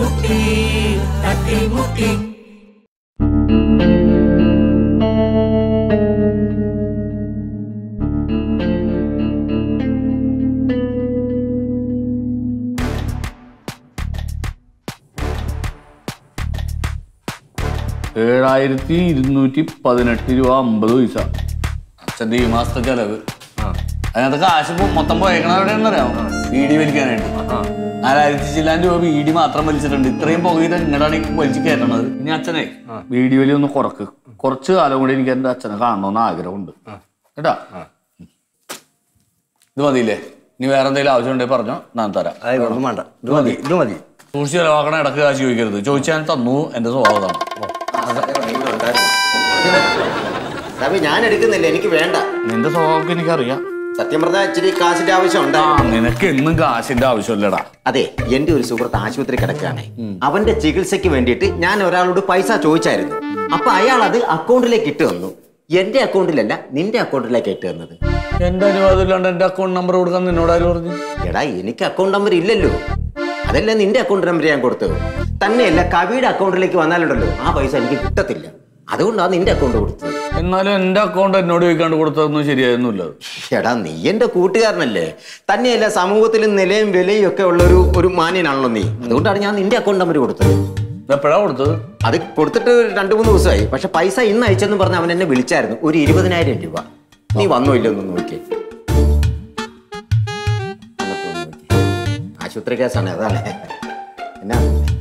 തട്ടിമുട്ടി തട്ടിമുട്ടി ഏഴായിരത്തി ഇരുന്നൂറ്റി പതിനെട്ട് രൂപ അമ്പത് പൈസ അച്ഛൻ്റെ ഈ മാസത്തെ ചെലവ് അതിനകത്ത് കാശ് ഇപ്പൊ മൊത്തം പോയേക്കണ എവിടെയാണെന്ന് അറിയാമോ വീടി വലിക്കാനായിട്ട് നാലായിരത്തി ചില്ലാൻ രൂപ വീടി മാത്രം വലിച്ചിട്ടുണ്ട് ഇത്രയും പുകയിട്ട് ഇങ്ങോട്ടാണ് ഈ വലിച്ച് കയറ്റണത് ഇനി അച്ഛനെ വീടി വലി ഒന്ന് കുറക്ക് കുറച്ച് കാലം കൂടി എനിക്ക് എൻ്റെ അച്ഛനെ കാണണമെന്ന് ആഗ്രഹമുണ്ട് കേട്ടാ ഇത് മതിയില്ലേ ഇനി വേറെ എന്തെങ്കിലും ആവശ്യം ഉണ്ടെങ്കിൽ പറഞ്ഞോ ഞാൻ തരാം ഒന്നും വേണ്ട ഇത് മതി ഇത് മതി സൂക്ഷിച്ച് ചെലവാക്കണ ഇടക്ക് കാശ് ചോദിക്കരുത് ചോദിച്ചാൽ ഞാൻ തന്നു എൻ്റെ സ്വഭാവതാണ് രവി ഞാൻ എടുക്കുന്നില്ല എനിക്ക് വേണ്ട നിന്റെ സ്വഭാവമൊക്കെ എനിക്കറിയാം സത്യം പറഞ്ഞാൽ ഇച്ചിരി കാശിന്റെ ആവശ്യമുണ്ട് ആ നിനക്ക് എന്നും കാശിന്റെ ആവശ്യമില്ലടാ അതെ എന്റെ ഒരു സുഹൃത്ത് ആശുപത്രി കിടക്കുകയാണ് അവന്റെ ചികിത്സയ്ക്ക് വേണ്ടിയിട്ട് ഞാൻ ഒരാളോട് പൈസ ചോദിച്ചായിരുന്നു അപ്പൊ അയാൾ അത് അക്കൗണ്ടിലേക്ക് ഇട്ട് തന്നു എന്റെ അക്കൗണ്ടിലല്ല നിന്റെ അക്കൗണ്ടിലേക്ക് ഇട്ട് തന്നത് എന്റെ അനുവാദം ഇല്ലാണ്ട് എന്റെ അക്കൗണ്ട് നമ്പർ കൊടുക്കാൻ നിന്നോട് ആര് പറഞ്ഞു എടാ എനിക്ക് അക്കൗണ്ട് നമ്പർ ഇല്ലല്ലോ അതല്ല നിന്റെ അക്കൗണ്ട് നമ്പർ ഞാൻ കൊടുത്തത് തന്നെയല്ല കവിയുടെ അക്കൗണ്ടിലേക്ക് വന്നാലുണ്ടല്ലോ ആ പൈസ എനിക്ക് കിട്ടത്തില്ല അതുകൊണ്ടാണ് നിന്റെ അക്കൗണ്ട് കൊടുത്തത് എന്നാലും എന്റെ അക്കൗണ്ട് എന്നോട് ചോദിക്കാണ്ട് കൊടുത്തതൊന്നും ശരിയായിരുന്നില്ല അത്. എടാ നീ എന്റെ കൂട്ടുകാരനല്ലേ തന്നെയല്ല സമൂഹത്തിൽ നിലയും വിലയും ഒക്കെ ഉള്ള ഒരു ഒരു മാന്യനാണല്ലോ നീ അതുകൊണ്ടാണ് ഞാൻ നിന്റെ അക്കൗണ്ട് നമ്പർ കൊടുത്തത് ഇത് എപ്പോഴാ കൊടുത്തത് അത് കൊടുത്തിട്ട് രണ്ടു മൂന്ന് ദിവസമായി പക്ഷെ പൈസ ഇന്ന് അയച്ചെന്ന് പറഞ്ഞ് അവൻ എന്നെ വിളിച്ചായിരുന്നു ഒരു ഇരുപതിനായിരം രൂപ നീ വന്നോ ഇല്ലെന്ന് നോക്കിയേ വന്നിട്ട് ഒന്ന് നോക്കിയേ. ആശുപത്രി കേസാണ് അതാണ് എന്നാ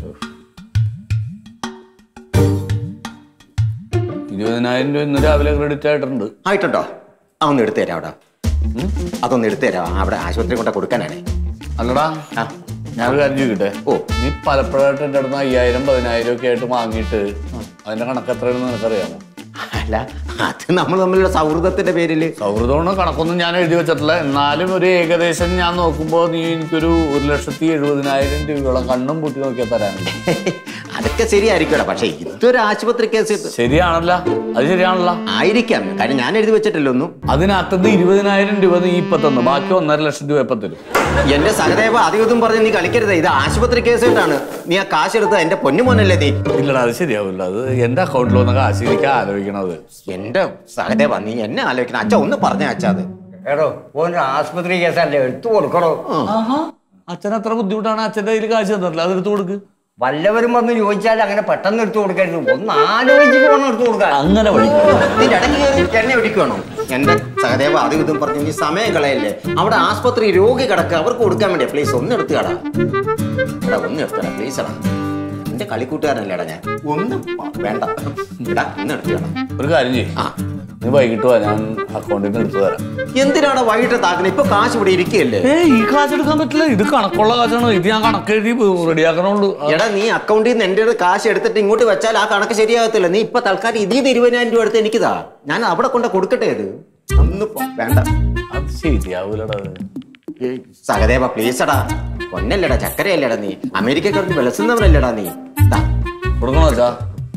ഇരുപതിനായിരം രൂപ ഇന്ന് രാവിലെ ക്രെഡിറ്റ് ആയിട്ടുണ്ട് ആയിട്ടുണ്ടോ ആ ഒന്ന് എടുത്തു തരാം അവിടെ അതൊന്ന് എടുത്തു തരാം അവിടെ ആശുപത്രി കൊണ്ട കൊടുക്കാനാണേ അല്ലടാ ആ ഞാനൊരു കാര്യം ചോദിക്കട്ടെ ഓ. നീ പലപ്പോഴായിട്ട് എന്റെ അടുത്ത് അയ്യായിരം പതിനായിരം ഒക്കെ ആയിട്ട് വാങ്ങിയിട്ട് അതിന്റെ കണക്ക് എത്രയാണെന്ന് നിനക്കറിയാമോ അല്ല അത് നമ്മൾ തമ്മിലുള്ള സൗഹൃദത്തിന്റെ പേരില് സൗഹൃദമാണ് കണക്കൊന്നും ഞാൻ എഴുതി വെച്ചിട്ടില്ല എന്നാലും ഒരു ഏകദേശം ഞാൻ നോക്കുമ്പോൾ നീ എനിക്കൊരു ഒരു ലക്ഷത്തി എഴുപതിനായിരം രൂപയോളം കണ്ണും പൂട്ടി നോക്കിയാൽ തരാനുണ്ട് അതൊക്കെ ശരിയായിരിക്കും പക്ഷെ ഇതൊരു ആശുപത്രി കേസ് ഇത് ശരിയാണല്ല അത് ശരിയാണല്ല ആയിരിക്കാം കാര്യം ഞാൻ എഴുതി വെച്ചിട്ടില്ല ഒന്നും അതിനകത്തുനിന്ന് ഇരുപതിനായിരം രൂപ നീ ഇപ്പൊ തന്നു ബാക്കി ഒന്നര ലക്ഷം രൂപ എപ്പം തരും എന്റെ സഹദേവ അധികം പറഞ്ഞ് നീ കളിക്കരുത് ഇത് ആശുപത്രി കേസ് ഇട്ടാണ് നീ ആ കാശ് എടുത്ത എന്റെ പൊന്നുമോനല്ലേ നീ ഇല്ലടാ അത് ശരിയാവില്ല അത് എന്റെ അക്കൗണ്ടിൽ വന്ന കാശ് എനിക്ക് ആലോചിക്കണത് എന്റെ സഹദേവ നീ എന്നെ ആലോചിക്കണം അച്ഛ ഒന്ന് പറഞ്ഞ അച്ഛ അത് എടോ ഓൻ്റെ ആസ്പത്രി കേസല്ലേ എടുത്തു കൊടുക്കണോ അച്ഛൻ അത്ര ബുദ്ധിമുട്ടാണ് അച്ഛന്റെ കയ്യിൽ കാശ് തന്നില്ല അത് എടുത്തു കൊടുക്ക് വല്ലവരും വന്ന് ചോദിച്ചാൽ അങ്ങനെ പെട്ടെന്ന് എടുത്തു കൊടുക്കരുത് ഒന്ന് ആലോചിച്ചിട്ട് വേണം എടുത്തു കൊടുക്കാൻ അങ്ങനെ വഴി നിന്റെ ഇടയ്ക്ക് കയറി എന്നെ ഒടിക്കുവാണോ എന്റെ സഹദേവ അത് ഇതും പറഞ്ഞ് നീ സമയം കളയല്ലേ അവിടെ ആസ്പത്രി രോഗി കിടക്കുക അവർക്ക് കൊടുക്കാൻ വേണ്ടിയാ പ്ലീസ് ഒന്ന് എടുത്തുകാടാ എടാ ഒന്ന് എടുത്തടാ പ്ലീസ് എടാ എന്റെ കളിക്കൂട്ടുകാരനല്ലേടാ ഞാൻ ഒന്ന് പ- വേണ്ട എടാ ഒന്ന് എടുത്തുകാടാ ഒരു കാര്യം ചെയ്യ് ആ നീ വൈകിട്ട് വാ ഞാൻ അക്കൗണ്ടിൽ നിന്ന് എടുത്തു തരാം എന്തിനാണ് വൈകിട്ട് താക്കുന്നത് ഇപ്പൊ കാശ് ഇവിടെ ഇരിക്കുകയല്ലേ ഏ ഈ കാശ് എടുക്കാൻ പറ്റില്ല ഇത് കണക്കുള്ള കാശാണ് ഇത് ഞാൻ കണക്കെഴുതി റെഡിയാക്കണുള്ളൂ എടാ നീ അക്കൗണ്ടിൽ നിന്ന് എന്റെ അടുത്ത് കാശ് എടുത്തിട്ട് ഇങ്ങോട്ട് വെച്ചാൽ ആ കണക്ക് ശരിയാകത്തില്ല നീ ഇപ്പൊ തൽക്കാലം ഇതിൽ നിന്ന് ഇരുപതിനായിരം രൂപ എടുത്ത് എനിക്കിതാ ഞാൻ അവിടെ കൊണ്ട് കൊടുക്കട്ടെ ഇത് ഒന്ന് പോ- വേണ്ട അത് ശരിയാവൂലടാ അത്. ഏയ് സഹദേവ പ്ലീസ് എടാ പൊന്നല്ലേടാ ചക്കരയല്ലേടാ നീ അമേരിക്കക്കാർക്ക് വിളസുന്നവനല്ലേടാ നീ ദാ, കൊടുക്കണോ അച്ഛാ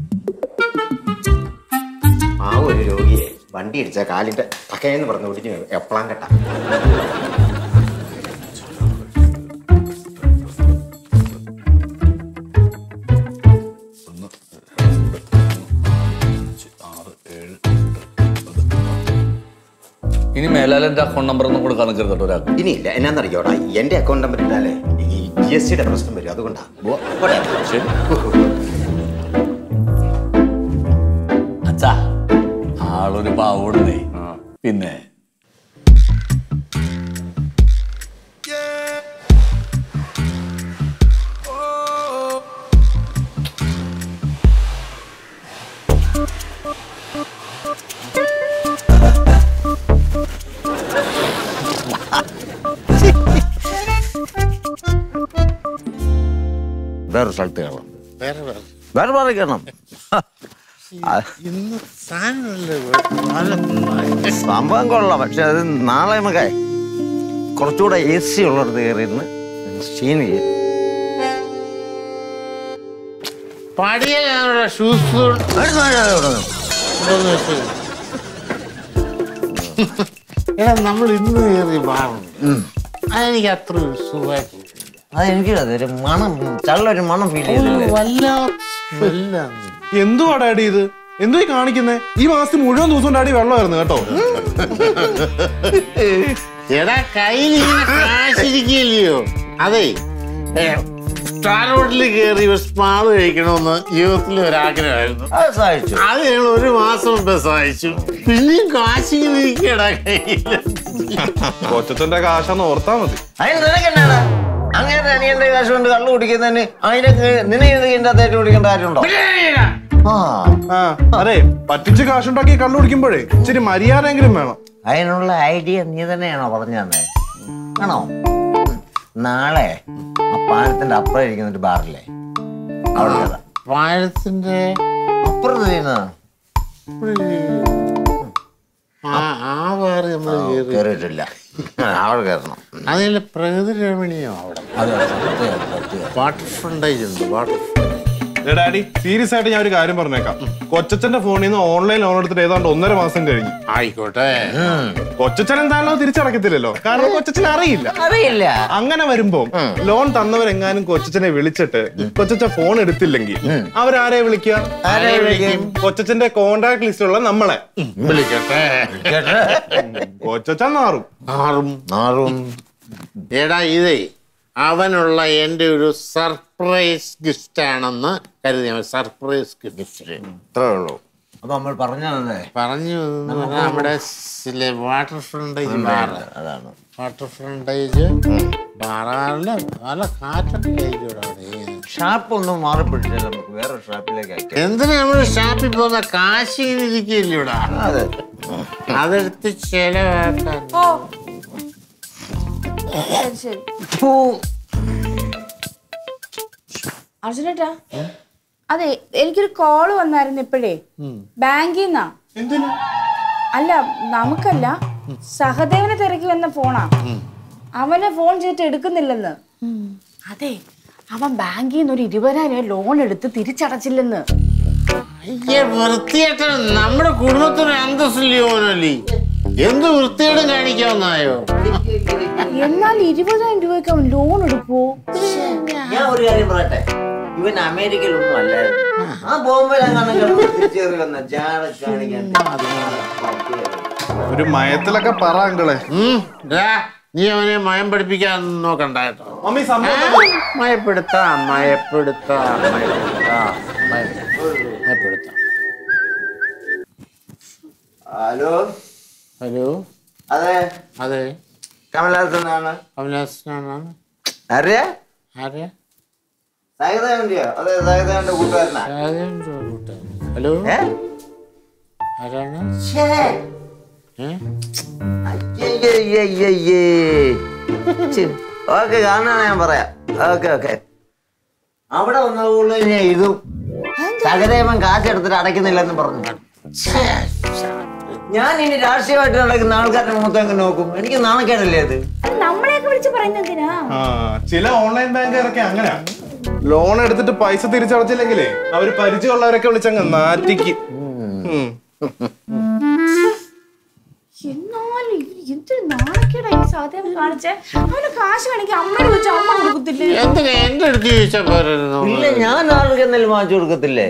ആ ഒരു രോഗിയെ വണ്ടി ഇടിച്ച കാലിന്റെ പക്കയെന്ന് പറഞ്ഞു ഒടിഞ്ഞു എപ്പളാം കെട്ടാ ഇനി മേലാൽ എന്റെ അക്കൗണ്ട് നമ്പർ ഒന്നും കൊടുക്കാൻ നിൽക്കരുത് കേട്ടോ ഒരാൾക്ക് ഇനിയില്ല എന്നാന്നറിയോടാ എന്റെ അക്കൗണ്ട് നമ്പർ ഇട്ടാലേ ഈ ജി എസ് ടിയുടെ പ്രശ്നം വരും അതുകൊണ്ടാ പോട്ടെ. ശരി അച്ഛാ ആളൊരു പാവോടുന്നേ പിന്നെ വേറെ സ്ഥലത്ത് കയറണം വേറെ വേറെ വേറെ വേറെ കയറണം ഇന്ന് സാധനമല്ലേ നല്ല സംഭവം കൊള്ളാം പക്ഷെ അത് നാളെ നമുക്ക് കുറച്ചുകൂടെ എ സി ഉള്ളിടത്ത് കയറി ഇരുന്ന് സ്റ്റീൻ ചെയ്യും പടിയ ഞാനുള്ള ഷൂസ് എടാ നമ്മൾ ഇന്ന് കയറി മാറുന്നു അതെനിക്ക് അത്ര ഒരു സുഖമായിട്ട് തോന്നിയില്ല. അത് എനിക്ക് ഒരു മണം ചള്ളൊരു മണം ഫീൽ ചെയ്തില്ലേ വല്ല എന്തുവാ ഡാഡി ഇത് എന്തോ ഈ കാണിക്കുന്നേ ഈ മാസത്തിൽ മുഴുവൻ ദിവസവും ഡാഡി വെള്ളമായിരുന്നു കേട്ടോ എടാ കയ്യിൽ ഇങ്ങനെ കാശിരിക്കില്ലയോ അതെ സ്റ്റാർ ഹോട്ടലിൽ കയറി ഒരു സ്പാള് കഴിക്കണമെന്ന് ജീവിതത്തിൽ ഒരാഗ്രഹമായിരുന്നു അത് സഹായിച്ചു അത് ഞങ്ങൾ ഒരു മാസം മുമ്പ് സഹായിച്ചു പിന്നെയും കാശിങ്ങനെ ഇരിക്കടാ കയ്യിൽ കൊച്ചച്ഛന്റെ കാശാന്ന് ഓർത്താ മതി അതിന് നിനക്കെന്നാടാ അങ്ങനെ അനിയന്റെ കാശ് കൊണ്ട് കള്ളു കുടിക്കുന്നതിന് അതിനൊക്കെ നിന്നെ ഇതിന്റെ അകത്തേറ്റ് കുടിക്കേണ്ട കാര്യമുണ്ടോ ആ ആ അതെ പറ്റിച്ച് കാശുണ്ടാക്കി കള്ളു കുടിക്കുമ്പോഴേ ഇച്ചിരി മര്യാദയെങ്കിലും വേണം അതിനുള്ള ഐഡിയ നീ തന്നെയാണോ പറഞ്ഞു തന്നെ ആണോ നാളെ ആ പാലത്തിന്റെ അപ്പുറം ഇരിക്കുന്ന ഒരു ബാറില്ലേ അവിടെ കയറാം. പഴത്തിന്റെ അപ്പുറത്ത് ചെയ്യുന്നതാണ് ആ ആ വേറെ നമ്മൾ കയറി കയറിയിട്ടില്ല അവിടെ കയറണം അതിൽ പ്രകൃതി രമണീയോ അവിടെ അത് സത്യം, സത്യം. വാട്ടർ ഫ്രണ്ടേജ് ഉണ്ട് വാട്ടർ ദേ ഡാഡി സീരിയസ് ആയിട്ട് ഞാൻ ഒരു കാര്യം പറഞ്ഞേക്കാം കൊച്ചച്ഛന്റെ ഫോണിൽ നിന്ന് ഓൺലൈൻ ലോൺ എടുത്തിട്ട് ഏതാണ്ട് ഒന്നര മാസം കഴിഞ്ഞു ആയിക്കോട്ടെ കൊച്ചച്ഛൻ എന്തായാലും തിരിച്ചടക്കത്തില്ലല്ലോ കാരണം കൊച്ചച്ഛൻ അറിയില്ല അറിയില്ല അങ്ങനെ വരുമ്പോ ലോൺ തന്നവരെങ്ങാനും കൊച്ചച്ഛനെ വിളിച്ചിട്ട് കൊച്ചച്ഛൻ ഫോൺ എടുത്തില്ലെങ്കിൽ അവരാരെ വിളിക്കുക ആരെ വിളിക്കും? കൊച്ചച്ഛന്റെ കോണ്ടാക്ട് ലിസ്റ്റിലുള്ള നമ്മളെ വിളിക്കട്ടെ കൊച്ചച്ഛൻ മാറും ആറും മാറും എടാ ഇതേ അവനുള്ള എൻ്റെ ഒരു സർപ്രൈസ് ഗിഫ്റ്റ് ആണെന്ന് കരുതി സർപ്രൈസ് ഗിഫ്റ്റ് ഇത്രേ ഉള്ളൂ അപ്പൊ നമ്മൾ പറഞ്ഞതേ പറഞ്ഞു എന്ന് പറഞ്ഞാൽ നമ്മുടെ വാട്ടർ ഫ്രണ്ടേജ് ബാർ അതാണ് വാട്ടർ ഫ്രണ്ടേജ് ബാറാറില് നല്ല കാറ്റൊക്കെ ആയിരിക്കും അവിടെ ഷാപ്പ് ഒന്നും മാറിപ്പിടിച്ചാൽ നമുക്ക് വേറെ ഷാപ്പിലേക്ക് അയക്കാം എന്തിനാ നമ്മള് ഷാപ്പിൽ പോകുന്ന കാശിങ്ങനെ ഇരിക്കില്ല ഇവിടെ അതെ അതെടുത്ത് ചെലവാക്കാൻ ഓ ശരി ശരി അർജുനേട്ടാ അതെ എനിക്കൊരു കോള് വന്നായിരുന്നു ഇപ്പോഴേ ബാങ്കിൽ നിന്നാ അല്ല നമുക്കല്ല സഹദേവനെ തിരക്കി വന്ന ഫോണാ അവനെ ഫോൺ ചെയ്തിട്ട് എടുക്കുന്നില്ലെന്ന് അതെ അവൻ ബാങ്കിൽ നിന്ന് ഒരു ഇരുപതിനായിരം ലോൺ എടുത്ത് തിരിച്ചടച്ചില്ലെന്ന് അയ്യേ വൃത്തിയായിട്ട് നമ്മുടെ കുടുംബത്തിന് അന്തസ്സില്ലയോനല്ലേ എന്ത് വൃത്തിയോടും കാണിക്കാവുന്നായോ എന്നാൽ ഇരുപതിനായിരം രൂപയ്ക്ക് അവൻ ലോൺ എടുക്കുവോ ഞാൻ ഒരു കാര്യം പറയട്ടെ ഇവൻ അമേരിക്കയിലൊന്നും അല്ലായിരുന്നു ആ ബോംബെയിലെങ്ങാനും കിടന്ന് തിരിച്ചേറി വന്ന ജാട കാണിക്കാൻ ഒരു മയത്തിലൊക്കെ പറ അങ്കിളെ ഉം, ദാ, നീ അവനെ മയം പഠിപ്പിക്കാൻ നോക്കണ്ട കേട്ടോ മമ്മി ആ, സമ്മതം മയപ്പെടുത്താം മയപ്പെടുത്താം മയപ്പെടുത്താം മയ- മയപ്പെടുത്താം ഹലോ ഹലോ അതെ അതെ കമലഹാസനാണ് അവിനാശനാണ് അറിയാ ആരെയാ സഹിതയോ അതെ സഹിതന്റെ കൂട്ടുകാരനാ രാജേന്ദ്ര കൂട്ടുകാരൻ. ഹലോ ഏ ആരാണ് ഛേ. ഏ? അയ്യയ്യയ്യയ്യേ. ഛെ. ഓക്കെ കാണാൻ ഞാൻ പറയാം ഓക്കെ ഓക്കെ അവിടെ വന്നതുകൊണ്ട് ഞാൻ ഇതും സഹദേവൻ കാശെടുത്തിട്ട് അടയ്ക്കുന്നില്ലെന്ന് പറഞ്ഞു ഛേ. ഞാൻ ഇനി രാഷ്ട്രീയമായിട്ട് നടക്കുന്ന ആൾക്കാരുടെ മുഖത്ത് അങ്ങ് നോക്കും എനിക്ക് നാണക്കേടല്ലേ അത് അത് നമ്മളെയൊക്കെ വിളിച്ച് പറയുന്നതിനാ ആ ചില ഓൺലൈൻ ബാങ്കുകാരൊക്കെ അങ്ങനെയാ ലോൺ എടുത്തിട്ട് പൈസ തിരിച്ചടച്ചില്ലെങ്കിലേ അവര് പരിചയമുള്ളവരൊക്കെ വിളിച്ചങ്ങ് നാറ്റിക്ക് ഉം. എന്നാലും എന്തൊരു നാണക്കേടാ ഈ സഹദേവൻ കാണിച്ചേ അവന് കാശ് വേണമെങ്കിൽ അമ്മയോട് വെച്ച് അമ്മ കൊടുക്കത്തില്ലേ എന്തിനാ എന്റെ അടുത്ത് ചോദിച്ചാ പോരായിരുന്നു ഇല്ല ഞാൻ ആൾക്ക് എന്തെങ്കിലും വാങ്ങിച്ചു കൊടുക്കത്തില്ലേ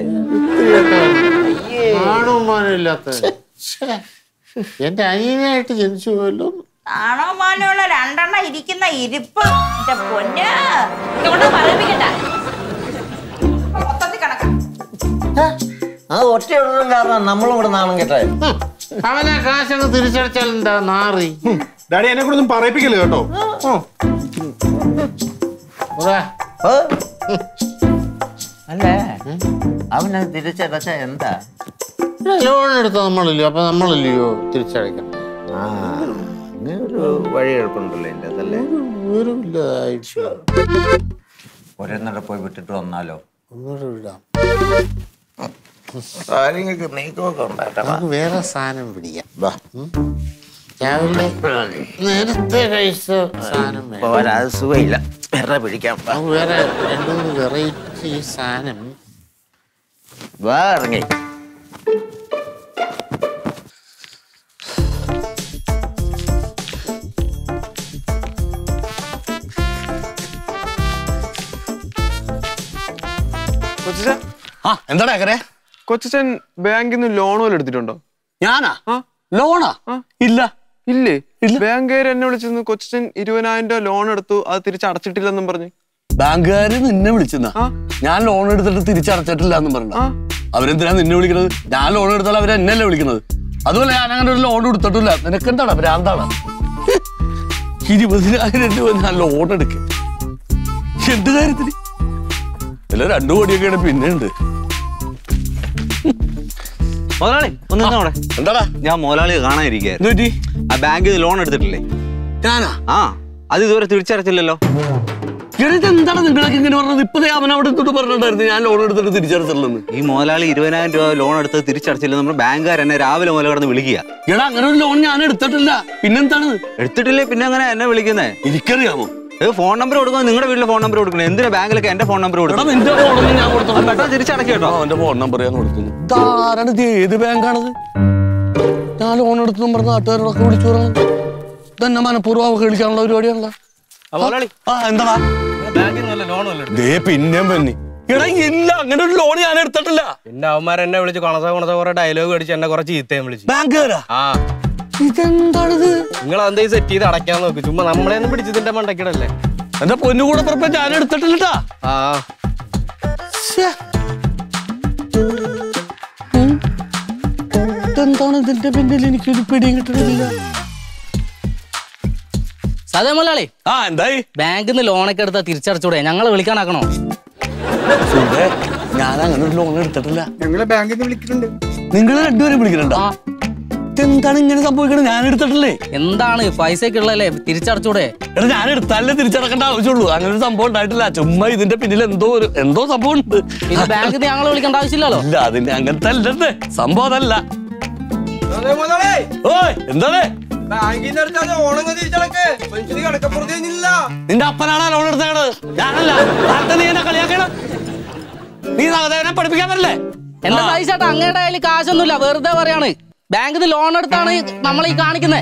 ആണും മാനും ഇല്ലാത്ത എന്റെ അനിയനായിട്ട് ജനിച്ചു പോയല്ലോ ആണോ മോനുള്ള രണ്ടെണ്ണം ഇരിക്കുന്ന ഇരിപ്പ് എന്റെ പൊന്ന് ഇതുകൊണ്ട് പറയിപ്പിക്കണ്ട മൊത്തത്തിൽ കണക്കാം അത് ഒറ്റയൊന്നും കാരണം നമ്മളും ഇവിടെ നാണം കേട്ടാ ഹും, അവനാ കാശങ്ങ് തിരിച്ചടച്ചാൽ എന്താ നാറി ഡാഡി എന്നെ കൂടെ ഒന്നും പറയിപ്പിക്കില്ല കേട്ടോ ഓ ഉറാ. ഓ. അല്ലേ അവനത് തിരിച്ചടച്ച എന്താ ഇവിടെ ലോൺ എടുത്ത നമ്മളില്ലയോ അപ്പൊ നമ്മളില്ലയോ തിരിച്ചടയ്ക്കണം ആ അങ്ങനെ ഒരു വഴി എളുപ്പമുണ്ടല്ലോ എൻ്റെ അതല്ലേ വിവരമില്ലാതായിട്ട് ഒരെന്നട പോയി വിട്ടിട്ട് വന്നാലോ ഒന്നുകൂടെ വിടാം കാര്യങ്ങൾക്ക് നീക്കമൊക്കെ ഉണ്ടായിട്ടാ നമുക്ക് വേറെ സാധനം പിടിക്കാം വാ ഉം. രാവിലെ നേരത്തെ കഴിച്ച സാധനം വേണം പോരാ അത് സുഖമില്ല വേറെ പിടിക്കാം വാ. നമുക്ക് വേറെ രണ്ടു മൂന്ന് വെറൈറ്റി സാധനം വാ ഇറങ്ങി കൊച്ചൻ ആ എന്താടാ കരെ കൊച്ചൻ ബാങ്കിൽ നിന്ന് ലോൺ വല്ലതും എടുത്തിട്ടുണ്ടോ ഞാനാ ആ. ലോണാ ആ. ഇല്ല ഇല്ലേ ഇല്ല. ബാങ്കുകാർ എന്നെ വിളിച്ചിരുന്നു കൊച്ചൻ ഇരുപതിനായിരം രൂപ ലോൺ എടുത്തു അത് തിരിച്ചടച്ചിട്ടില്ലെന്നും പറഞ്ഞു ബാങ്കുകാര് നിന്നെ വിളിച്ചെന്നാ ആ. ഞാൻ ലോൺ എടുത്തിട്ട് തിരിച്ചടച്ചിട്ടില്ല എന്നും പറഞ്ഞ ആ. അവരെന്തിനാ നിന്നെ വിളിക്കുന്നത് ഞാൻ ലോൺ എടുത്താൽ അവർ എന്നല്ലേ വിളിക്കുന്നത് അതുപോലെ ഞാൻ അങ്ങനെ ഒരു ലോൺ എടുത്തിട്ടില്ല നിനക്ക് എന്താണ് ഭ്രാന്താണ് ഇരുപതിനായിരം രൂപ ഞാൻ ലോൺ എടുക്ക എന്ത് കാര്യത്തിന് ഇതിൽ രണ്ടു കോടിയൊക്കെയാണ് പിന്നെ ഉണ്ട് മുതലാളി ഒന്ന് നിന്നോ അവിടെ എന്താടാ ഞാൻ മുതലാളി കാണാനിരിക്കുകയായിരുന്നു എന്ത് പറ്റി ആ ബാങ്കിൽ ലോൺ എടുത്തിട്ടില്ലേ ഞാനാ ആ അത് ഇതുവരെ തിരിച്ചടച്ചില്ലല്ലോ എന്നിട്ട് എന്താണ് നിങ്ങളൊക്കെ ഇങ്ങനെ പറഞ്ഞത് ഇപ്പൊ ദേ അവൻ അവിടെ എത്തിട്ട് പറഞ്ഞിട്ടുണ്ടായിരുന്നു ഞാൻ ലോൺ എടുത്തിട്ട് തിരിച്ചടച്ചില്ലെന്ന് ഈ മുതലാളി ഇരുപതിനായിരം രൂപ ലോൺ എടുത്ത് തിരിച്ചടച്ചില്ല നമ്മൾ ബാങ്കുകാർ എന്നെ രാവിലെ മുതൽ കിടന്ന് വിളിക്കുക എടാ അങ്ങനെ ഒരു ലോൺ ഞാൻ എടുത്തിട്ടില്ല പിന്നെന്താണ് എടുത്തിട്ടില്ലേ പിന്നെ അങ്ങനെ എന്നെ വിളിക്കുന്നേ എനിക്കറിയാമോ ഏ ഫോൺ നമ്പർ കൊടുക്കുമ്പോൾ നിങ്ങളുടെ വീട്ടിലെ ഫോൺ നമ്പർ കൊടുക്കണം എന്തിനാ ബാങ്കിലൊക്കെ എന്റെ ഫോൺ നമ്പർ എടാ കൊടുക്കണം നിന്റെ ഫോണൊന്നും ഞാൻ കൊടുത്തോളാം പെട്ടെന്ന് തിരിച്ചടക്കി കേട്ടോ അവന്റെ ഫോൺ നമ്പർ ഞാൻ കൊടുക്കുന്നു ഇതാരാണ് ഇത് ഏത് ബാങ്കാണത് ഞാൻ ലോൺ എടുത്തു പറഞ്ഞ നാട്ടുകാരോടൊക്കെ വിളിച്ചു പറഞ്ഞു ഇതെന്നെ മനഃപൂർവ്വം അവഹേളിക്കാനുള്ള പരിപാടിയാണല്ലോ മുതലാളി ആ എന്താ ബാങ്കിൽ നിന്ന് ലോൺ വല്ലതും ദേ പിന്നെയും പന്നി എടാ ഇല്ല അങ്ങനെ ഒരു ലോൺ ഞാൻ എടുത്തിട്ടില്ല പിന്നെ അവന്മാർ എന്നെ വിളിച്ച് കൊണസ കൊണസ കുറെ ഡയലോഗ് അടിച്ച് എന്നെ കുറെ ചീത്തയും വിളിച്ചു ബാങ്കുകാരാ ആ ഇതെന്താണിത് നിങ്ങൾ എന്താ സെറ്റ് ചെയ്ത് അടയ്ക്കാൻ നോക്ക് ചുമ്മാ നമ്മളെ ഒന്ന് പിടിച്ചതിന്റെ മണ്ടക്കിടല്ലേ എന്റെ പൊന്നു കൂടെ പുറപ്പെ ഞാൻ എടുത്തിട്ടില്ലട്ടാ ആ എന്താണ് ഇതിന്റെ പിന്നിൽ എനിക്കൊരു പിടിയും കിട്ടണില്ല സതേ മുതലാളി ആ എന്തായി ബാങ്കിൽ നിന്ന് ലോണൊക്കെ എടുത്താൽ തിരിച്ചടച്ചൂടെ ഞങ്ങളെ വിളിക്കാനാക്കണോ സുധേ, ഞാൻ അങ്ങനെ ഒരു ലോൺ എടുത്തിട്ടില്ല ഞങ്ങളെ ബാങ്കിൽ നിന്ന് വിളിക്കുന്നുണ്ട് നിങ്ങൾ രണ്ടുപേരും വിളിക്കുന്നുണ്ടോ ആ എന്താണ് ഇങ്ങനെ സംഭവിക്കണത് ഞാൻ എടുത്തിട്ടില്ലേ എന്താണ് പൈസ ഒക്കെ ഉള്ളതല്ലേ തിരിച്ചടച്ചൂടെ എടാ ഞാൻ എടുത്താലേ തിരിച്ചടക്കേണ്ട ആവശ്യമുള്ളൂ അങ്ങനെ ഒരു സംഭവം ഉണ്ടായിട്ടില്ല ചുമ്മാ ഇതിന്റെ പിന്നിൽ എന്തോ ഒരു എന്തോ സംഭവം ഉണ്ട് പിന്നെ ബാങ്കിൽ നിന്ന് ഞങ്ങളെ വിളിക്കേണ്ട ആവശ്യമില്ലല്ലോ ഇല്ല അതിന്റെ അങ്ങനത്തെ അല്ലേ സംഭവം അതല്ല ഓയ് എന്താണ് ബാങ്കിന്റെ അടുത്ത് ഓണങ്ങ് തിരിച്ചടക്ക് മനുഷ്യന് കിടക്കപ്പുറത്ത് കഴിഞ്ഞില്ല നിന്റെ അപ്പനാണ് ലോൺ എടുത്തേക്കണ് ഞാനല്ല ആരുടെ നീ എന്നെ കളിയാക്കണം നീ സഹദേവനെ പഠിപ്പിക്കാൻ പറ്റില്ലേ എന്റെ പൈസ അങ്ങയുടെ കയ്യിൽ കാശൊന്നുമില്ല വെറുതെ പറയാണ് ബാങ്കിൽ നിന്ന് ലോൺ എടുത്താണ് നമ്മൾ ഈ കാണിക്കുന്നത്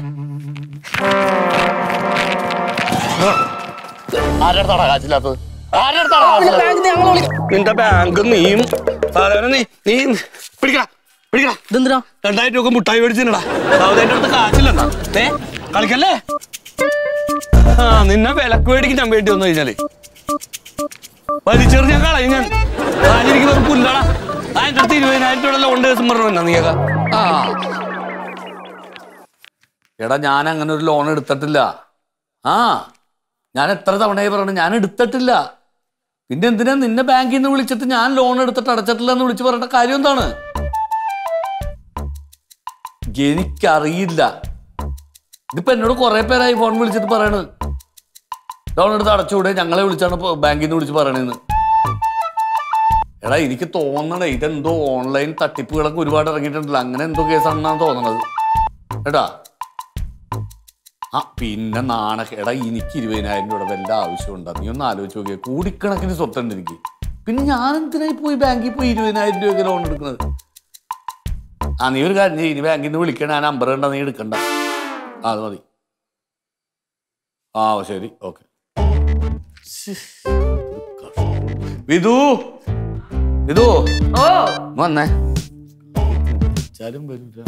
ആരെടുത്താടാ കാശില്ലാത്തത് ആരെടുത്താടാ കാശില്ലാത്തത്? ബാങ്കിൽ നിന്ന് ഞങ്ങളെ വിളിക്കും നിന്റെ ബാങ്ക് നീയും സഹദേവനെ നീ നീ പിടിക്കടാ പിടിക്കടാ ഇതെന്തിനാ രണ്ടായിരം രൂപ മുട്ടായി മേടിച്ചിട്ടാ സഹോദരന്റെ അടുത്ത് കാശില്ലെന്നാ ഏ കളിക്കല്ലേ ആ നിന്നെ വിലക്ക് മേടിക്കും ഞാൻ വേണ്ടി വന്നു കഴിഞ്ഞാല് വലിച്ചെറിഞ്ഞ കളയും ഞാൻ ആഞ്ഞിരിക്കും വെറും പുല്ലാടാ അതിന്റെ അടുത്ത് ഇരുപതിനായിരം രൂപ ലോൺ ദിവസം പറഞ്ഞു നീയൊക്കെ ആ എടാ ഞാൻ അങ്ങനെ ഒരു ലോൺ എടുത്തിട്ടില്ല ആ ഞാൻ എത്ര തവണയായി പറഞ്ഞു ഞാൻ എടുത്തിട്ടില്ല പിന്നെ എന്തിനാ നിന്നെ ബാങ്കിൽ നിന്ന് വിളിച്ചിട്ട് ഞാൻ ലോൺ എടുത്തിട്ട് അടച്ചിട്ടില്ല എന്ന് വിളിച്ച് പറയേണ്ട കാര്യം എന്താണ് എനിക്കറിയില്ല ഇതിപ്പോ എന്നോട് കുറെ പേരായി ഫോൺ വിളിച്ചിട്ട് പറയണ് ലോൺ എടുത്ത് അടച്ചുകൂടെ ഞങ്ങളെ വിളിച്ചാണ് ഇപ്പൊ ബാങ്കിൽ നിന്ന് വിളിച്ച് പറയണെന്ന് എടാ എനിക്ക് തോന്നണേ ഇതെന്തോ ഓൺലൈൻ തട്ടിപ്പുകളൊക്കെ ഒരുപാട് ഇറങ്ങിയിട്ടുണ്ടല്ലോ അങ്ങനെ എന്തോ കേസാണെന്നാണ് തോന്നണത് എടാ ആ പിന്നെ നാണക എടാ എനിക്ക് ഇരുപതിനായിരം രൂപ വല്ല ആവശ്യമുണ്ടോ നീ ഒന്ന് ആലോചിച്ച് നോക്കിയേ കൂടിക്കണക്കിന് സ്വത്തുണ്ട് എനിക്ക് പിന്നെ ഞാൻ എന്തിനായി പോയി ബാങ്കിൽ പോയി ഇരുപതിനായിരം രൂപയ്ക്ക് ലോൺ എടുക്കുന്നത് ആ നീ ഒരു കാര്യം ചെയ്യ് ഇനി ബാങ്കിൽ നിന്ന് വിളിക്കണ ആ നമ്പർ കണ്ട നീ എടുക്കണ്ട ആ അത് മതി ആ ശരി ഓക്കെ വിധു വിധു ഓ വന്നേ വിളിച്ചാലും വരൂല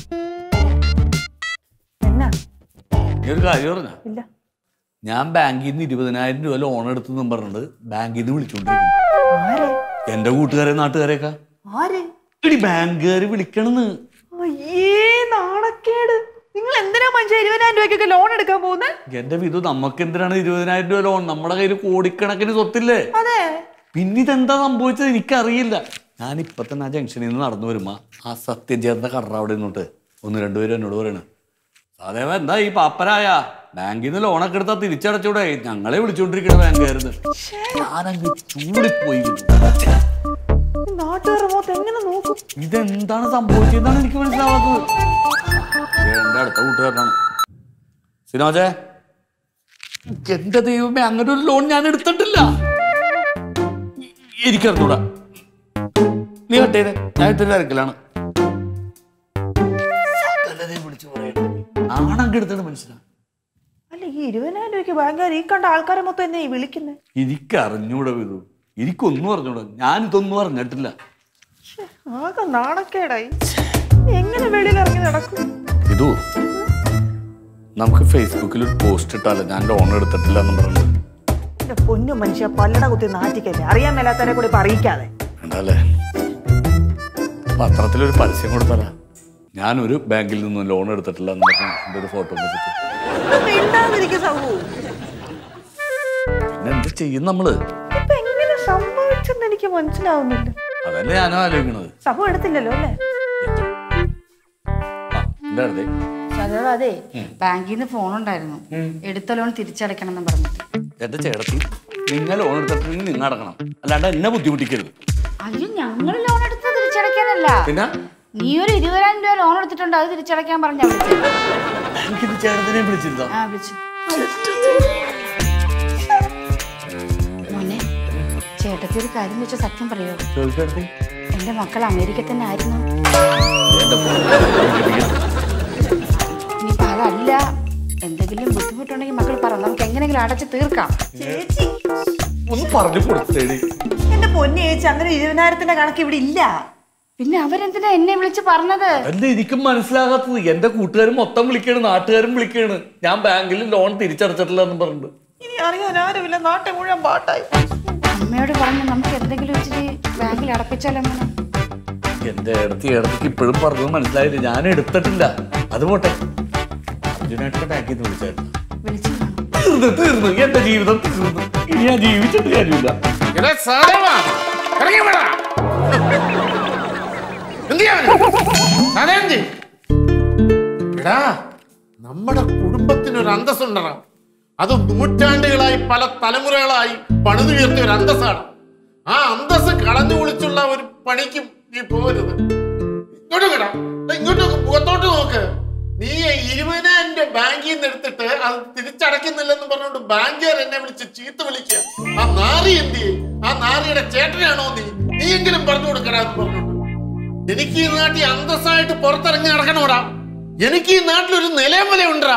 എന്നാ നീ ഒരു കാര്യം പറഞ്ഞ ഇല്ല ഞാൻ ബാങ്കിൽ നിന്ന് ഇരുപതിനായിരം രൂപ ലോൺ എടുത്തെന്നും പറഞ്ഞിട്ട് ബാങ്കിൽ നിന്ന് വിളിച്ചോണ്ടിരിക്കുന്നു ആരെ എന്റെ കൂട്ടുകാരെ നാട്ടുകാരെയൊക്കെ ആര് എടി ബാങ്കുകാര് വിളിക്കണെന്ന് അയ്യേ നാണക്കേട് നിങ്ങൾ എന്തിനാ മനുഷ്യ ഇരുപതിനായിരം രൂപയ്ക്കൊക്കെ ലോൺ എടുക്കാൻ പോകുന്നത് എന്റെ വിധു നമുക്ക് എന്തിനാണ് ഇരുപതിനായിരം രൂപ ലോൺ നമ്മുടെ കയ്യിൽ കോടിക്കണക്കിന് സ്വത്തില്ലേ അതെ പിന്നെ ഇതെന്താ സംഭവിച്ചത് എനിക്കറിയില്ല ഞാൻ ഇപ്പൊ തന്നെ ആ ജംഗ്ഷനിൽ നിന്ന് നടന്നു വരുമ്പോ ആ സത്യം ചേർന്ന കടറ അവിടെ നിന്നിട്ട് ഒന്ന് രണ്ടുപേരും എന്നോട് പറയണ് അതേവ എന്താ ഈ പാപ്പരായ ബാങ്കിൽ നിന്ന് ലോണൊക്കെ എടുത്താൽ തിരിച്ചടച്ചൂടെ ഞങ്ങളെ വിളിച്ചോണ്ടിരിക്കണ ബാങ്കുകാരുന്ന് ഞാനങ്ങ് ചൂടിപ്പോയി വിധു. നാട്ടുകാരുടെ മുഖത്ത് എങ്ങനെ നോക്കും ഇതെന്താണ് സംഭവിച്ചതെന്നാണ് എനിക്ക് മനസ്സിലാവാത്തത് ഇത് എന്റെ അടുത്ത കൂട്ടുകാരനാണ് സിനോജെ എന്റെ ദൈവമേ അങ്ങനെ ഒരു ലോൺ ഞാൻ എടുത്തിട്ടില്ല എനിക്കറിഞ്ഞൂടാ നീ കട്ടേനെ ഞാൻ ഇത്തിരി തിരക്കിലാണ് സകലരെ വിളിച്ചു പറയട്ടെ. നാണം കെടുത്തത് മനസ്സിലാ അല്ല ഈ ഇരുപതിനായിരം രൂപയ്ക്ക് ബാങ്കുകാർ ഈ കണ്ട ആൾക്കാരെ മൊത്തം എന്നെ ഈ വിളിക്കുന്നത് എനിക്ക് അറിഞ്ഞൂടാ വിധു എനിക്കൊന്നും പറഞ്ഞോളൂ ഞാനിതൊന്നും പറഞ്ഞിട്ടില്ല ആകെ നാണക്കേടായി എങ്ങനെ വെളിയിൽ ഇറങ്ങി നടക്കും ഇതു നമുക്ക് ഫേസ്ബുക്കിൽ ഒരു പോസ്റ്റ് ഇട്ടാലോ ഞാൻ ലോൺ എടുത്തിട്ടില്ല എന്ന് പറഞ്ഞു എന്റെ പൊന്നു മനുഷ്യ പല്ലട കുത്തി നാറ്റിക്കല്ലേ അറിയാൻ മേലാത്തവരെ കൂടി ഇപ്പൊ അറിയിക്കാതെ വേണ്ടല്ലേ പത്രത്തിലൊരു പരസ്യം കൊടുത്താലാ ഞാനൊരു ബാങ്കിൽ നിന്നും ലോൺ എടുത്തിട്ടില്ല എന്ന് പറഞ്ഞു എൻ്റെ ഒരു ഫോട്ടോ വെച്ചിട്ട് മിണ്ടാതിരിക്കും സഹു പിന്നെ എന്ത് ചെയ്യും നമ്മള് ഇപ്പൊ എങ്ങനെ സംഭവിച്ചെന്ന് എനിക്ക് മനസ്സിലാവുന്നില്ല അതല്ലേ ഞാനും ആലോചിക്കണത് സഹു എടുത്തില്ലല്ലോ അല്ലേ എൻ്റെ അടുത്തേ സഹദേവ അതെ ബാങ്കിൽ നിന്ന് ഫോൺ ഉണ്ടായിരുന്നു എടുത്ത ലോൺ തിരിച്ചടയ്ക്കണം എന്ന് പറഞ്ഞിട്ട് എന്റെ ചേട്ടത്തി നിങ്ങൾ ലോൺ എടുത്തിട്ടുണ്ടെങ്കിൽ നിങ്ങൾ അടക്കണം അല്ലാണ്ട് എന്നെ ബുദ്ധിമുട്ടിക്കരുത് അയ്യോ ഞങ്ങൾ ലോൺ എടുത്തത് തിരിച്ചടയ്ക്കാനല്ല പിന്നെ നീ ഒരു ഇരുപതിനായിരം രൂപ ലോൺ എടുത്തിട്ടുണ്ട് അത് തിരിച്ചടയ്ക്കാൻ പറഞ്ഞാ വിളിച്ചത്. എനിക്കിത് ചേട്ടത്തിനെ വിളിച്ചിരുന്നോ ആ വിളിച്ചു മോനെ ചേട്ടത്തി ഒരു കാര്യം വെച്ച സത്യം പറയോ ചോദിച്ചേട്ടത്തി എന്റെ മക്കൾ അമേരിക്ക തന്നെ ആയിരുന്നു എന്റെ ഇനിയിപ്പോ അതല്ല എന്തെങ്കിലും ബുദ്ധിമുട്ടുണ്ടെങ്കിൽ മക്കൾ പറ നമുക്ക് എങ്ങനെയെങ്കിലും അടച്ച് തീർക്കാം ചേച്ചി ഒന്ന് പറഞ്ഞു കൊടുത്തേടി എന്റെ പൊന്നു ചേച്ചി അങ്ങനെ ഇരുപതിനായിരത്തിന്റെ കണക്ക് ഇവിടെ ഇല്ല പിന്നെ അവരെന്തിനാ എന്നെ വിളിച്ച് പറഞ്ഞത് അല്ല എനിക്കും മനസ്സിലാകാത്തത് എന്റെ കൂട്ടുകാരും മൊത്തം വിളിക്കാണ് നാട്ടുകാരും വിളിക്കാണ് ഞാൻ ബാങ്കിൽ ലോൺ തിരിച്ചടച്ചിട്ടില്ല എന്ന് പറഞ്ഞിട്ട് ഇനി അറിയാൻ ആരുമില്ല നാട്ടെ മുഴുവൻ പാട്ടായി അമ്മയോട് പറഞ്ഞു നമുക്ക് എന്തെങ്കിലും ഇച്ചിരി ബാങ്കിൽ അടപ്പിച്ചാലോ മോനെ എന്റെ ഇടത്തി ഇടത്തിക്ക് ഇപ്പോഴും പറഞ്ഞത് മനസ്സിലായില്ല ഞാൻ എടുത്തിട്ടില്ല അത് പോട്ടെ അർജുനായിട്ട് ബാങ്കിൽ നിന്ന് വിളിച്ചായിരുന്നു വിളിച്ചു തീർന്നു തീർന്നു എന്റെ ജീവിതം തീർന്നു ഇനി ഞാൻ ജീവിച്ചിട്ട് കാര്യമില്ല എടാ സാധേവാ, ഇറങ്ങി വാടാ. എന്ത് ചെയ്യാൻ? സാധേവൻ ചെയ്യ്. എടാ നമ്മുടെ കുടുംബത്തിനൊരു അന്തസ്സുണ്ടടാ അത് നൂറ്റാണ്ടുകളായി പല തലമുറകളായി പണിതുയർത്തിയ ഒരു അന്തസ്സാണ് ആ അന്തസ് കളഞ്ഞു കുളിച്ചുള്ള ഒരു പണിക്കും നീ പോകരുത് ഇങ്ങോട്ട് കേടാ ഇങ്ങോട്ട് മുഖത്തോട്ട് നോക്ക് നീ ഇരുപതിനായിരം രൂപ ബാങ്കിൽ നിന്ന് എടുത്തിട്ട് അത് തിരിച്ചടയ്ക്കുന്നില്ലെന്ന് പറഞ്ഞുകൊണ്ട് ബാങ്കുകാർ എന്നെ വിളിച്ച് ചീത്ത വിളിക്കുക ആ നാറി എന്ത് ചെയ്യും? ആ നാറിയുടെ ചേട്ടനാണോ നീ നീ എങ്കിലും പറഞ്ഞു കൊടുക്കടാ എന്ന് പറഞ്ഞോണ്ട് എനിക്ക് ഈ നാട്ടിൽ അന്തസ്സായിട്ട് പുറത്തിറങ്ങി നടക്കണോടാ എനിക്ക് ഈ നാട്ടിൽ ഒരു നിലയം ഉണ്ടാ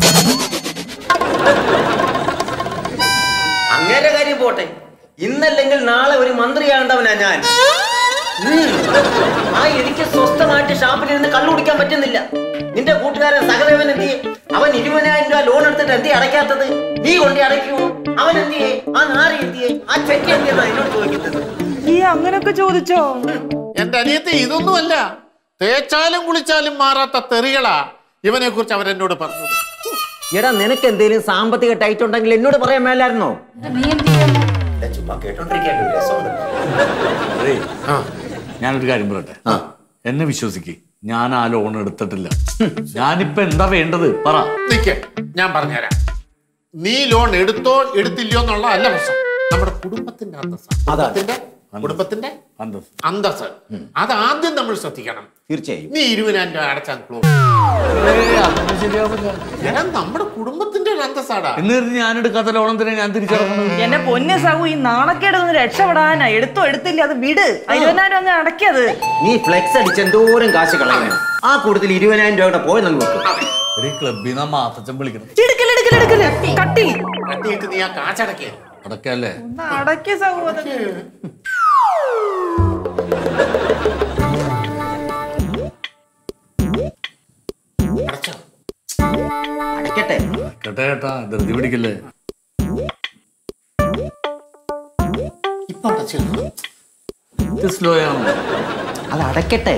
അങ്ങേരെ കാര്യം പോട്ടെ ഇന്നല്ലെങ്കിൽ നാളെ ഒരു മന്ത്രിയാകേണ്ടവനാ ഞാൻ ഉം. ആ എനിക്ക് സ്വസ്ഥമായിട്ട് ഷാപ്പിൽ ഇരുന്ന് കള്ളു കുടിക്കാൻ പറ്റുന്നില്ല നിന്റെ കൂട്ടുകാരൻ സഹദേവൻ എന്ത് ചെയ്യും? അവൻ ഇരുപതിനായിരം രൂപ ലോൺ എടുത്തിട്ട് എന്തേ അടയ്ക്കാത്തത് നീ കൊണ്ടേ അടയ്ക്കുമോ അവൻ എന്ത് ചെയ്യേ ആ നാറി എന്ത് ചെയ്യേ ആ ചെക്ക് എന്ത് ചെയ്യുന്ന എന്നോട് ചോദിക്കുന്നത് ഈ അങ്ങനൊക്കെ ചോദിച്ചോ എന്റെ അനിയത്തെ ഇതൊന്നുമല്ല തേച്ചാലും കുളിച്ചാലും മാറാത്ത തെറികളാ ഇവനെ കുറിച്ച് അവരെന്നോട് പറഞ്ഞത് എടാ നിനക്ക് എന്തെങ്കിലും സാമ്പത്തിക ടൈറ്റ് ഉണ്ടെങ്കിൽ എന്നോട് പറയാൻ മേലായിരുന്നോ നീ എന്ത് ചെയ്യാമോ ചുമ്മാ കേട്ടോണ്ടിരിക്കാൻ രസമുണ്ട് അതേ ഞാനൊരു കാര്യം പറയട്ടെ എന്നെ വിശ്വസിക്ക് ഞാൻ ആ ലോൺ എടുത്തിട്ടില്ല ഞാനിപ്പോ എന്താ വേണ്ടത് പറ നിക്ക് ഞാൻ പറഞ്ഞുതരാം നീ ലോൺ എടുത്തോ എടുത്തില്ലയോ എന്നുള്ള അല്ല പ്രശ്നം നമ്മുടെ കുടുംബത്തിന്റെ അന്തസ്സാ കുടുംബത്തിന്റെ കുടുംബത്തിന്റെ അന്തസ് അന്തസ് അത് ആദ്യം നമ്മൾ ശ്രദ്ധിക്കണം തീർച്ചയായും നീ ഇരുപതിനായിരം രൂപ അടച്ചാൽ ക്ലോസ് അതൊന്നും ശരിയാവില്ല എടാ നമ്മുടെ കുടുംബത്തിന്റെ ഒരു അന്തസ്സാടാ എന്ന് കരുതി ഞാൻ എടുക്കാത്ത ലോൺ എന്തിനാ ഞാൻ തിരിച്ചടക്കുന്നത് എന്റെ പൊന്നു സഹു ഈ നാണക്കേട് ഒന്ന് രക്ഷപ്പെടാനാ എടുത്തോ എടുത്തില്ല അത് വിട് ആ ഇരുപതിനായിരം അങ്ങ് അടക്കിയത് നീ ഫ്ലെക്സ് അടിച്ച് എന്തോരം കാശ് കളയുന്നു ആ കൂട്ടത്തിൽ ഇരുപതിനായിരം രൂപയുടെ പോയി നമ്മൾ വെക്കും ഒരു ക്ലബിൽ നിന്ന് മാത്തച്ഛൻ വിളിക്കണം എടുക്കല് എടുക്കല് എടുക്കല് കട്ടി കട്ടിയിട്ട് നീ ആ കാശടക്കേ അടക്കല്ലേ ഒന്ന് അടക്കിയ സഹു അതൊക്കെ അടച്ചോ അടയ്ക്കട്ടെ കേട്ടാ കേട്ടാ ധൃതി പിടിക്കല്ലേ ഇപ്പൊ അടച്ചിരുന്നു ഇത് സ്ലോ ആണ് അത് അടയ്ക്കട്ടെ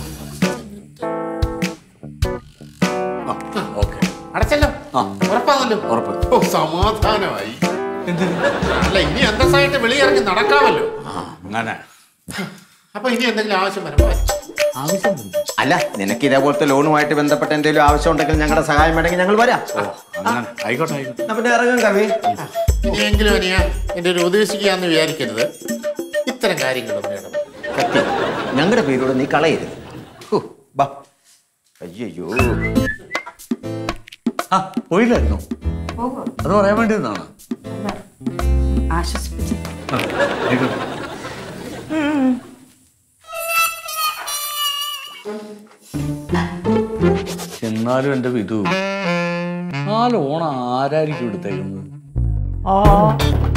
ഓക്കെ അടച്ചല്ലോ ആ. ഉറപ്പാണല്ലോ ഉറപ്പ് ഓ സമാധാനമായി എന്തിന് അല്ല ഇനി അന്തസ്സായിട്ട് വെളിയിറങ്ങി നടക്കാമല്ലോ ആ അങ്ങനെ അപ്പൊ ഇനി എന്തെങ്കിലും ആവശ്യം വരുമ്പോ ആവശ്യം വരും. അല്ല നിനക്ക് ഇതേപോലത്തെ ലോണുമായിട്ട് ബന്ധപ്പെട്ട എന്തെങ്കിലും ആവശ്യം ഉണ്ടെങ്കിൽ ഞങ്ങളുടെ സഹായം വേണമെങ്കിൽ ഞങ്ങൾ വരാം ഓ അങ്ങനെ ആയിക്കോട്ടെ ആയിക്കോട്ടെ എന്നാ പിന്നെ ഇറങ്ങാം കവി ഇനിയെങ്കിലും അനിയ എന്റെ ഒരു ഉപദേശിക്കാന്ന് വിചാരിക്കരുത് ഇത്തരം കാര്യങ്ങളൊന്നും ഇടപെടരുത്. സത്യം ഞങ്ങളുടെ പേരോട് നീ കളയരുത് ഹോ, ബാ അയ്യോ ആ പോയില്ലായിരുന്നോ പോകുമോ അത് പറയാൻ വേണ്ടി നിന്നാണ് ആശ്വസിപ്പിച്ചു ആയിക്കോട്ടെ എന്നാലും എന്റെ വിധു ആ ലോൺ ആരായിരിക്കും എടുത്തേക്കുന്നത് ആ